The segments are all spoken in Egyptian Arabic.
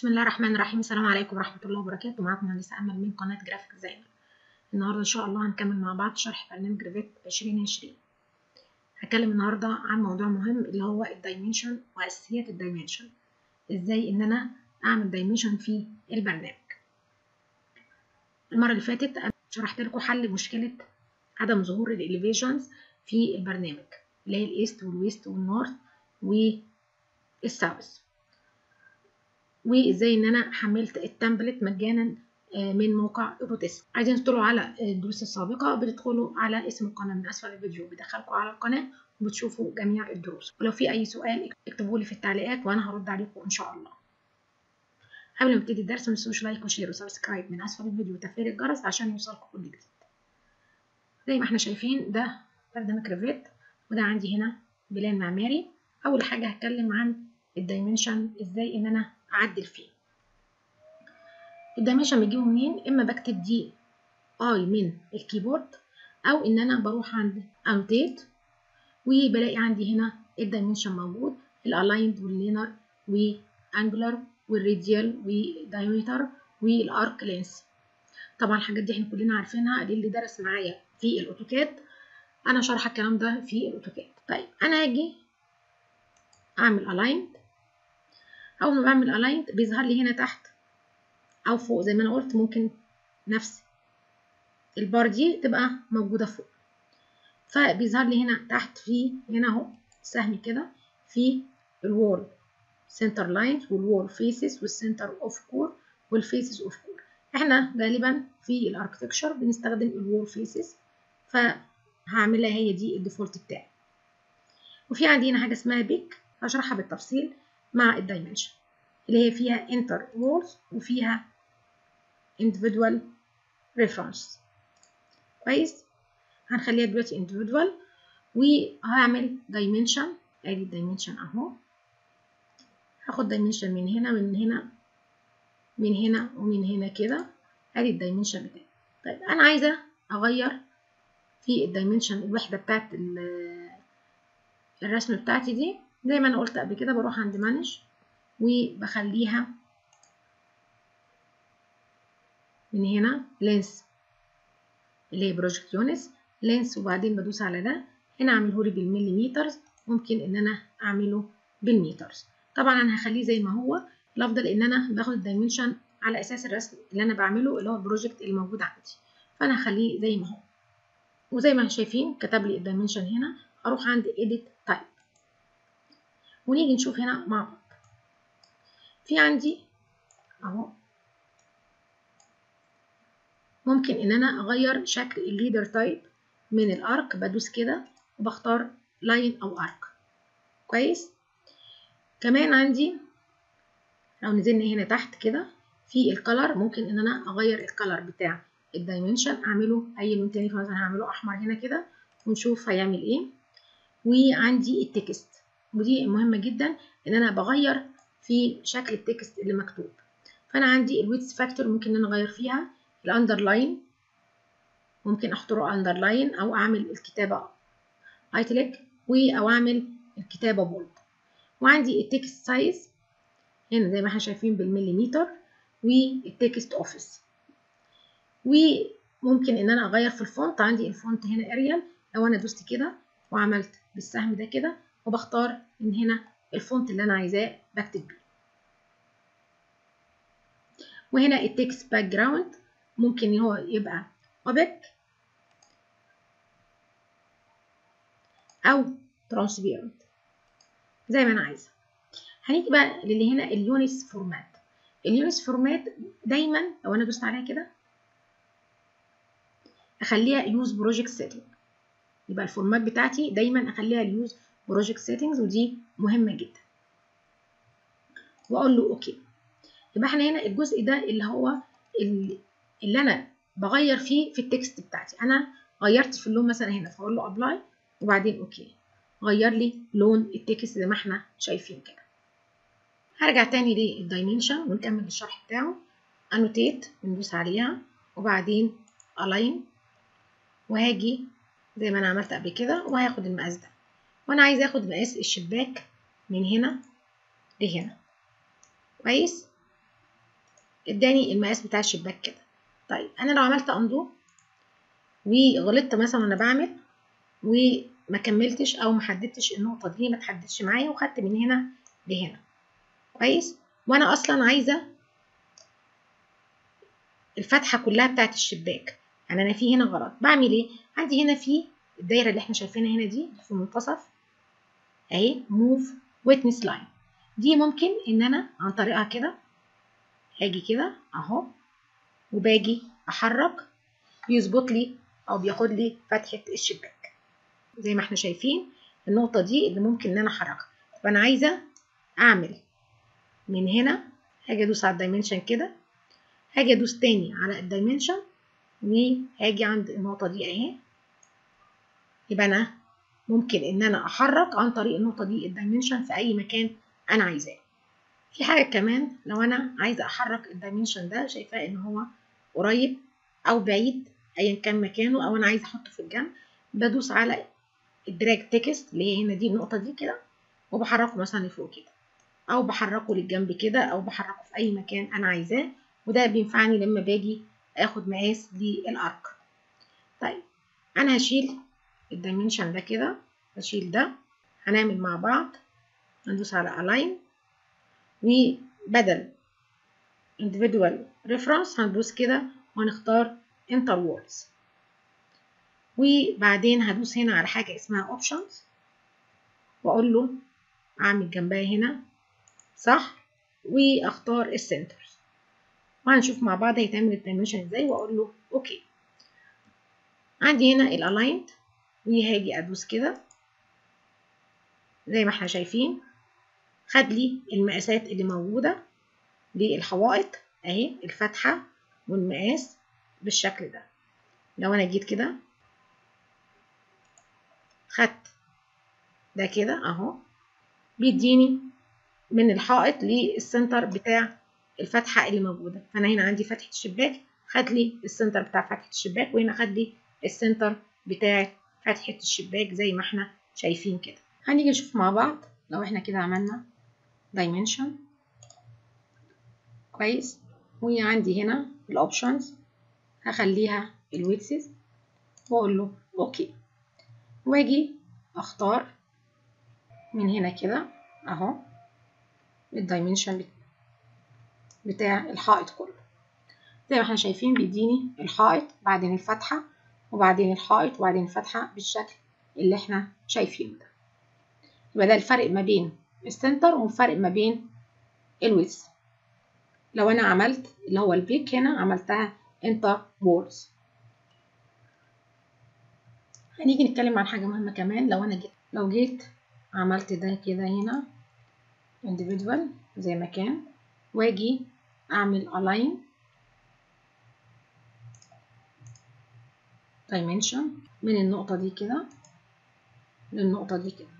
بسم الله الرحمن الرحيم السلام عليكم ورحمة الله وبركاته معاكم مهندسة أمل من قناة جرافيك ديزاينر النهاردة إن شاء الله هنكمل مع بعض شرح برنامج ريفيت 2020 هتكلم النهاردة عن موضوع مهم اللي هو الدايمنشن وأساسيات الدايمنشن إزاي إن أنا أعمل دايمنشن في البرنامج المرة اللي فاتت أنا شرحت لكم حل مشكلة عدم ظهور الإليفيشنز في البرنامج اللي هي الإيست والويست والنورث والساوث وازاي ان انا حملت التمبلت مجانا من موقع اوتوديسك عايزين تدخلوا على الدروس السابقه بتدخلوا على اسم القناه من اسفل الفيديو بيدخلكم على القناه وبتشوفوا جميع الدروس ولو في اي سؤال اكتبوا لي في التعليقات وانا هرد عليكم ان شاء الله قبل ما نبتدي الدرس ما تنسوش لايك وشير وسبسكرايب من اسفل الفيديو وتفعيل الجرس عشان يوصلكم كل جديد زي ما احنا شايفين ده برنامج ريفيت وده عندي هنا بلان معماري اول حاجه هتكلم عن الدايمنشن ازاي ان انا اعدل فيه الدايمنشن بيجيبه منين اما بكتب دي اي من الكيبورد او ان انا بروح عند انوتيت وبلاقي عندي هنا الدايمنشن موجود الالايند واللينر وانجلر والراديال والدايمتر والارك لينس طبعا الحاجات دي احنا كلنا عارفينها اللي درس معايا في الاوتوكاد انا شارحه الكلام ده في الاوتوكاد طيب انا هاجي اعمل الايند اول ما بعمل الايند بيظهر لي هنا تحت او فوق زي ما انا قلت ممكن نفس البار دي تبقى موجوده فوق فبيظهر لي هنا تحت في هنا اهو سهم كده في الوول سنتر لاينز والوول فيسز والسنتر اوف كور والفيسز اوف كور احنا غالبا في الاركتكشر بنستخدم الوول فيسز فهعملها هي دي الديفولت بتاعي وفي عندي هنا حاجه اسمها بيك هشرحها بالتفصيل مع الدايمنشن اللي هي فيها انتر وولز وفيها individual reference كويس هنخليها دلوقتي individual وهعمل dimension ادي dimension اهو هاخد dimension من هنا من هنا من هنا ومن هنا كده ادي الدايمنشن بتاعي طيب انا عايزه اغير في الدايمنشن الوحده بتاعت الرسم بتاعتي دي زي ما انا قلت قبل كده بروح عند مانج وبخليها من هنا لينس اللي هي بروجكت يونس لينس وبعدين بدوس على ده هنا اعمله لي بالمليمترز ممكن ان انا اعمله بالمترز طبعا انا هخليه زي ما هو الافضل ان انا باخد الدايمنشن على اساس الرسم اللي انا بعمله اللي هو البروجكت اللي موجود عندي فانا هخليه زي ما هو وزي ما شايفين كتب لي الدايمنشن هنا اروح عند edit type ونيجي نشوف هنا مع بعض في عندي اهو ممكن ان انا اغير شكل الليدر تايب من الارك بدوس كده وبختار لاين او ارك كويس كمان عندي لو نزلنا هنا تحت كده في الكلر ممكن ان انا اغير الكلر بتاع الدايمنشن اعمله اي لون تاني فمثلا هعمله احمر هنا كده ونشوف هيعمل ايه وعندي التكست ودي مهمة جدا ان انا بغير في شكل التكست اللي مكتوب فانا عندي الويتس فاكتور ممكن ان انا اغير فيها الاندرلاين ممكن احطه اندرلاين او اعمل الكتابة ايتليك او اعمل الكتابة بولد وعندي التكست سايز هنا زي ما احنا شايفين بالمليمتر والتكست اوفيس وممكن ان انا اغير في الفونت عندي الفونت هنا اريال لو انا دوست كده وعملت بالسهم ده كده وبختار من هنا الفونت اللي انا عايزاه بكتب بيه وهنا التكست باك جراوند ممكن هو يبقى اوبك او ترانسبيرنت زي ما انا عايزه هنيجي بقى للي هنا اليونس فورمات اليونس فورمات دايما لو انا دوست عليها كده اخليها يوز بروجكت سيتنج يبقى الفورمات بتاعتي دايما اخليها اليوز بروجكت سيتنجز ودي مهمه جدا واقول له اوكي يبقى احنا هنا الجزء ده اللي هو اللي انا بغير فيه في التكست بتاعتي انا غيرت في اللون مثلا هنا فاقول له ابلاي وبعدين اوكي غير لي لون التكست زي ما احنا شايفين كده هرجع تاني للدايمنشن ونكمل الشرح بتاعه انوتيت وندوس عليها وبعدين الاين وهاجي زي ما انا عملت قبل كده وهاخد المقاس ده وانا عايزه اخد مقاس الشباك من هنا لهنا كويس اداني المقاس بتاع الشباك كده طيب انا لو عملت اندو وغلطت مثلا وانا بعمل وما كملتش او ما حددتش النقطه دي ما تحددش معايا وخدت من هنا لهنا كويس وانا اصلا عايزه الفتحه كلها بتاعت الشباك يعني انا في هنا غلط بعمل ايه عندي هنا في الدايره اللي احنا شايفينها هنا دي في المنتصف اهي موف ويتنس لاين دي ممكن ان انا عن طريقها كده هاجي كده اهو وباجي احرك بيظبط لي او بياخد لي فتحه الشباك زي ما احنا شايفين النقطه دي اللي ممكن ان انا احركها طب انا عايزه اعمل من هنا هاجي ادوس على الدايمنشن كده هاجي ادوس تاني على الدايمنشن وهاجي عند النقطه دي اهي يبقى انا ممكن ان انا احرك عن طريق النقطه دي الدايمنشن في اي مكان انا عايزاه في حاجه كمان لو انا عايزه احرك الدايمنشن ده شايفاه ان هو قريب او بعيد ايا كان مكانه او انا عايزه احطه في الجنب بدوس على الدراج تكست اللي هي هنا دي النقطه دي كده وبحركه مثلا لفوق كده او بحركه للجنب كده او بحركه في اي مكان انا عايزاه وده بينفعني لما باجي اخد مقاس للارك طيب انا هشيل الدايمنشن ده كده هشيل ده هنعمل مع بعض هندوس على align وبدل individual reference هندوس كده وهنختار enter words وبعدين هدوس هنا على حاجة اسمها options واقول له اعمل جنبها هنا صح واختار السنترز وهنشوف مع بعض هيتعمل الدايمنشن ازاي واقول له اوكي عندي هنا الالايند وهاجي ادوس كده زي ما احنا شايفين خد لي المقاسات اللي موجوده للحوائط اهي الفتحه والمقاس بالشكل ده لو انا جيت كده خدت ده كده اهو بيديني من الحائط للسنتر بتاع الفتحه اللي موجوده فانا هنا عندي فتحه الشباك خد لي السنتر بتاع فتحه الشباك وهنا خد لي السنتر بتاع فتحه الشباك زي ما احنا شايفين كده هنيجي نشوف مع بعض لو احنا كده عملنا dimension كويس وعندي هنا الاوبشنز هخليها الويتسز واقول له اوكي واجي اختار من هنا كده اهو الدايمنشن بتاع الحائط كله زي ما احنا شايفين بيديني الحائط بعدين الفتحة وبعدين الحائط وبعدين الفتحة بالشكل اللي احنا شايفينه ده يبقى ده الفرق ما بين السنتر والفرق ما بين الويدث لو انا عملت اللي هو البيك هنا عملتها انتر ووردز هنيجي نتكلم عن حاجة مهمة كمان لو انا جيت لو جيت عملت ده كده هنا individual زي ما كان واجي اعمل align dimension من النقطة دي كده للنقطة دي كده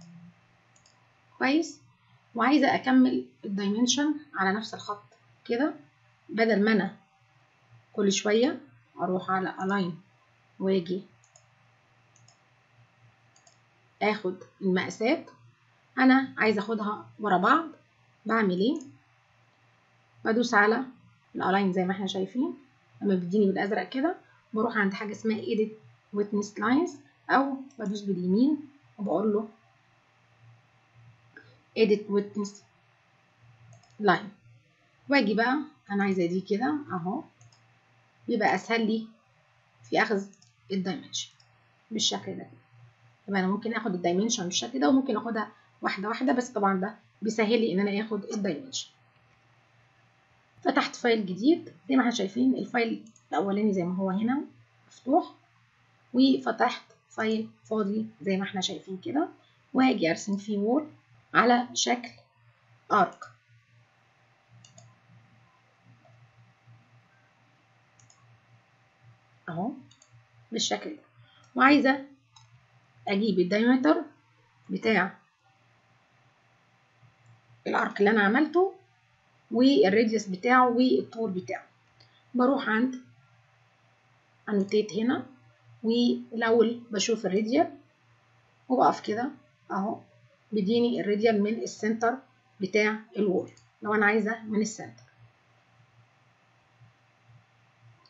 كويس وعايزة أكمل الدايمنشن على نفس الخط كده بدل ما أنا كل شوية أروح على align وأجي آخد المقاسات أنا عايزة أخدها ورا بعض بعمل إيه؟ بدوس على الالاين زي ما احنا شايفين لما بيديني بالازرق كده بروح عند حاجه اسمها edit witness lines او بدوس باليمين وبقول له edit witness line واجي بقى انا عايزه دي كده اهو بيبقى اسهل لي في اخذ الدايمنشن بالشكل ده يبقى انا ممكن اخد الدايمنشن بالشكل ده وممكن اخدها واحده واحده بس طبعا ده بيسهل لي ان انا اخد الدايمنشن فتحت فايل جديد زي ما احنا شايفين الفايل الاولاني زي ما هو هنا مفتوح وفتحت فايل فاضي زي ما احنا شايفين كده وهاجي ارسم فيه وول على شكل ارك اهو بالشكل ده وعايزه اجيب الدايمتر بتاع الارك اللي انا عملته والراديوس بتاعه والطول بتاعه بروح عند انوتيت هنا والاول بشوف الراديال وبقف كده اهو بيديني الراديال من السنتر بتاع الوول لو انا عايزه من السنتر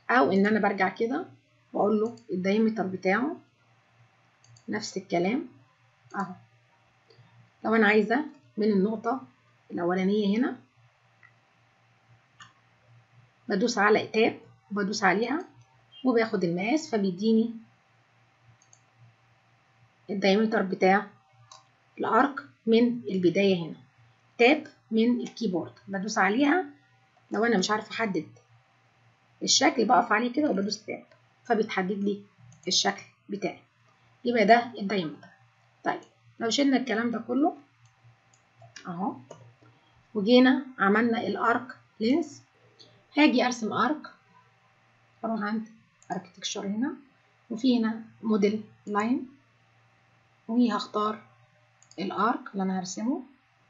او ان انا برجع كده واقول له الدايمتر بتاعه نفس الكلام اهو لو انا عايزه من النقطه الاولانيه هنا بدوس على تاب وبدوس عليها وباخد المقاس فبيديني الدايمتر بتاع الارك من البدايه هنا تاب من الكيبورد بدوس عليها لو انا مش عارفه احدد الشكل بقف عليه كده وبدوس تاب فبيتحدد لي الشكل بتاعي يبقى ده الدايمتر طيب لو شلنا الكلام ده كله اهو وجينا عملنا الارك لينس هاجي ارسم ارك اروح عند اركتكشر هنا وفي هنا موديل لاين وهختار الارك اللي انا هرسمه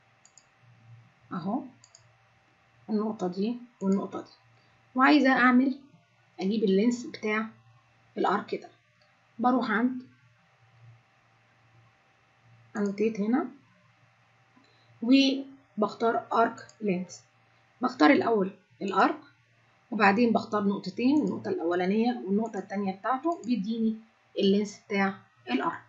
اهو النقطة دي والنقطة دي وعايزة اعمل اجيب اللينس بتاع الارك ده بروح عند انوتيت هنا وبختار ارك لينس بختار الاول الارك وبعدين بختار نقطتين النقطة الأولانية والنقطة التانية بتاعته بيديني اللينس بتاع الأرك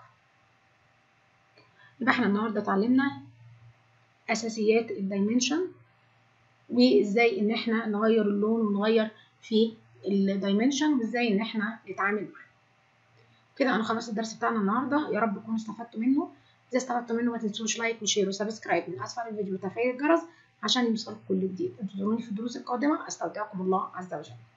يبقى احنا النهاردة اتعلمنا أساسيات الدايمنشن وإزاي إن احنا نغير اللون ونغير في الدايمنشن وإزاي إن احنا نتعامل معاه كده أنا خلصت الدرس بتاعنا النهاردة يا رب تكونوا استفدتوا منه إذا استفدتوا منه ما تنسوش لايك وشير وسبسكرايب من أسفل الفيديو وتفعيل الجرس عشان يوصلكم كل جديد انتظروني في الدروس القادمة استودعكم الله عز وجل